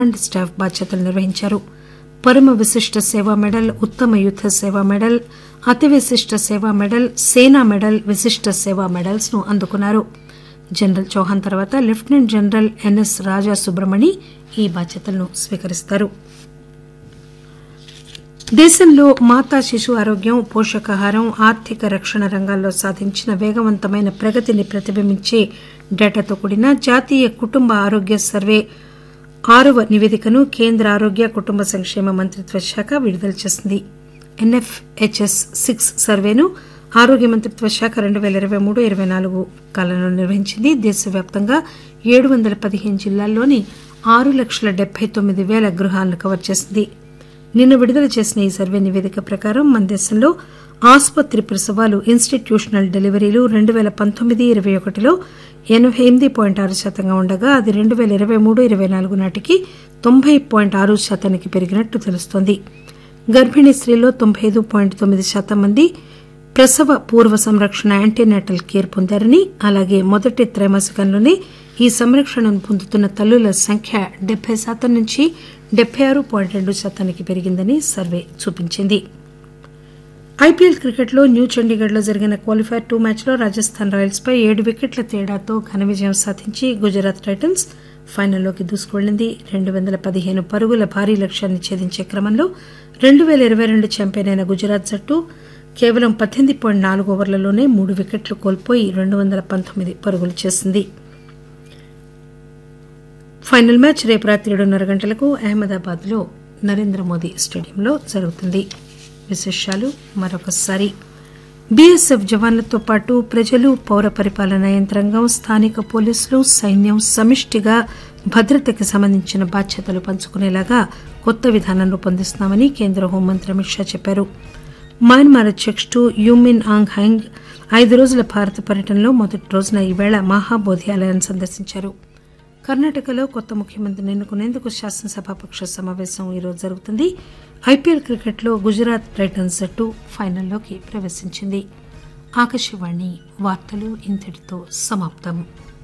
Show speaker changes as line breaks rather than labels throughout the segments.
command staff బాధ్యతలు నిర్వహించారు పరమ విశిష్ట సేవా మెడల్ ఉత్తమ యుద్ద సేవా మెడల్ అతి విశిష్ట సేవా మెడల్ సేనా మెడల్ విశిష్ట సేవా మెడల్స్ ను అందుకున్నారు జనరల్ చౌహాన్ తర్వాత lieutenant general NS Raja Subramani ఈ బాధ్యతలను స్వీకరిస్తారు దేశంలో మాతా శిశు ఆరోగ్యం పోషకాహారం ఆర్థిక రక్షణ రంగాల్లో సాధించిన వేగవంతమైన ప్రగతిని ప్రతిబింబించే డేటాతో కూడిన జాతీయ కుటుంబ ఆరోగ్య సర్వే ఆరవ నివేదికను కేంద్ర ఆరోగ్య కుటుంబ సంక్షేమ మంత్రిత్వ శాఖ విడుదల చేసింది ఎన్ఎఫ్హెచ్ఎస్ సిక్స్ సర్వేను ఆరోగ్య మంత్రిత్వ శాఖ రెండు పేల ఇరవై మూడు ఇరవై నాలుగు కాలంలో నిర్వహించింది దేశవ్యాప్తంగా ఏడు వందల పదిహేను జిల్లాల్లోని ఆరు లక్షల డెబ్బై తొమ్మిది పేల గృహాలను కవర్ చేసింది నిన్న విడుదల చేసిన ఈ సర్వే నివేదిక ప్రకారం మన దేశంలో ఆసుపత్రి ప్రసవాలు ఇన్స్టిట్యూషనల్ డెలివరీలు రెండు పేల పంతొమ్మిది ఇరవై ఒకటిలో ఎనబై ఎనిమిది పాయింట్ ఆరు శాతంగా ఉండగా అది రెండు పేల ఇరవై మూడు ఇరవై నాలుగు నాటికి తొంభై పాయింట్ ఆరు శాతానికి పెరిగినట్టు తెలుస్తోంది గర్భిణీ స్త్రీల్లో తొంభై ఐదు పాయింట్ తొమ్మిది శాతం మంది ప్రసవ పూర్వ సంరక్షణ యాంటీనాటల్ కేర్ పొందారని అలాగే మొదటి త్రైమాసికంలోనే ఈ సంరక్షణను పొందుతున్న తల్లుల సంఖ్య డెబ్బై శాతం నుంచి డెబ్బై ఆరు పాయింట్ రెండు శాతానికి పెరిగిందని సర్వే చూపించింది ఐపీఎల్ క్రికెట్లో న్యూ చండీగఢ్ లో జరిగిన క్వాలిఫైర్ టూ మ్యాచ్లో రాజస్థాన్ రాయల్స్ పై ఏడు వికెట్ల తేడాతో ఘన విజయం సాధించి గుజరాత్ టైటన్స్ ఫైనల్లోకి దూసుకువెళ్లింది రెండు వందల పదిహేను పరుగుల భారీ లక్ష్యాన్ని ఛేదించే క్రమంలో రెండు పేల ఇరవై రెండు ఛాంపియన్ అయిన గుజరాత్ జట్టు కేవలం పద్దెనిమిది పాయింట్ నాలుగు ఓవర్లలోనే మూడు వికెట్లు కోల్పోయి రెండు వందల పంతొమ్మిది పరుగులు చేసింది ఫైనల్ మ్యాచ్ రేపు రాత్రి ఏడున్నర గంటలకు అహ్మదాబాద్ లో నరేంద్ర మోదీ స్టేడియంలో జరుగుతుంది విశేషాలు మరొకసారి బీఎస్ఎఫ్ జవాన్లతో పాటు ప్రజలు పౌర పరిపాలనా యంత్రాంగం స్థానిక పోలీసులు సైన్యం సమిష్టిగా భద్రతకి సంబంధించిన బాధ్యతలు పంచుకునేలాగా కొత్త విధానం రూపొందిస్తున్నామని కేంద్ర హోంమంత్రి అమిత్ షా చెప్పారు మయన్మార్ అధ్యకుడు యూమిన్ ఆంగ్ హైంగ్ ఐదు రోజుల భారత పర్యటనలో మొదటి రోజున ఈవేళ మహాబోధి ఆలయాన్ని సందర్శించారు కర్ణాటకలో కొత్త ముఖ్యమంత్రిని ఎన్నుకునేందుకు శాసనసభాపక్ష సమావేశం ఈరోజు జరుగుతుంది ఐపీఎల్ క్రికెట్లో గుజరాత్ టైటన్స్ జట్టు ఫైనల్లోకి ప్రవేశించింది ఆకాశవాణి వార్తలు ఇంతటితో సమాప్తం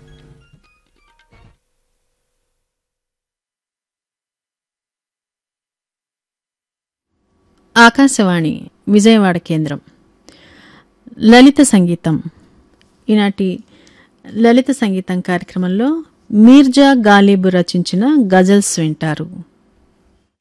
ఆకాశవాణి విజయవాడ కేంద్రం లలిత సంగీతం ఈనాటి లలిత సంగీతం కార్యక్రమంలో మీర్జా గాలిబు రచించిన గజల్స్ వింటారు